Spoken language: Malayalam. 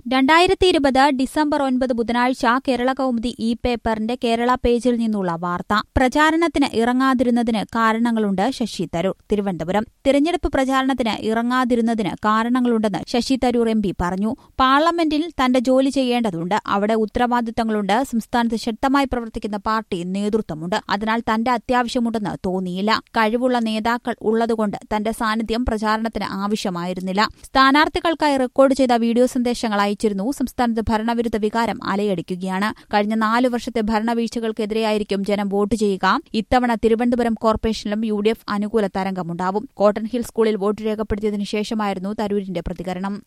രണ്ടായിരത്തി ഇരുപത് ഡിസംബർ ഒൻപത് ബുധനാഴ്ച കേരള കൗമുദി ഇ പേപ്പറിന്റെ കേരള പേജിൽ നിന്നുള്ള വാർത്ത പ്രചാരണത്തിന് ഇറങ്ങാതിരുന്നതിന് കാരണങ്ങളുണ്ട് ശശി തരൂർ തിരുവനന്തപുരം തിരഞ്ഞെടുപ്പ് പ്രചാരണത്തിന് ഇറങ്ങാതിരുന്നതിന് കാരണങ്ങളുണ്ടെന്ന് ശശി തരൂർ എം പി പറഞ്ഞു പാർലമെന്റിൽ തന്റെ ജോലി ചെയ്യേണ്ടതുണ്ട് അവിടെ ഉത്തരവാദിത്തങ്ങളുണ്ട് സംസ്ഥാനത്ത് ശക്തമായി പ്രവർത്തിക്കുന്ന പാർട്ടി നേതൃത്വമുണ്ട് അതിനാൽ തന്റെ അത്യാവശ്യമുണ്ടെന്ന് തോന്നിയില്ല കഴിവുള്ള നേതാക്കൾ ഉള്ളതുകൊണ്ട് തന്റെ സാന്നിധ്യം പ്രചാരണത്തിന് ആവശ്യമായിരുന്നില്ല സ്ഥാനാർത്ഥികൾക്കായി റെക്കോർഡ് ചെയ്ത വീഡിയോ സന്ദേശങ്ങൾ അയച്ചിരുന്നു സംസ്ഥാനത്ത് ഭരണവിരുദ്ധ വികാരം അലയടിക്കുകയാണ് കഴിഞ്ഞ നാലു വർഷത്തെ ഭരണവീഴ്ചകൾക്കെതിരെയായിരിക്കും ജനം വോട്ട് ചെയ്യുക ഇത്തവണ തിരുവനന്തപുരം കോർപ്പറേഷനിലും യു ഡി എഫ് അനുകൂല തരംഗമുണ്ടാവും കോട്ടൺ ഹിൽ സ്കൂളിൽ വോട്ട് രേഖപ്പെടുത്തിയതിനു ശേഷമായിരുന്നു തരൂരിന്റെ പ്രതികരണം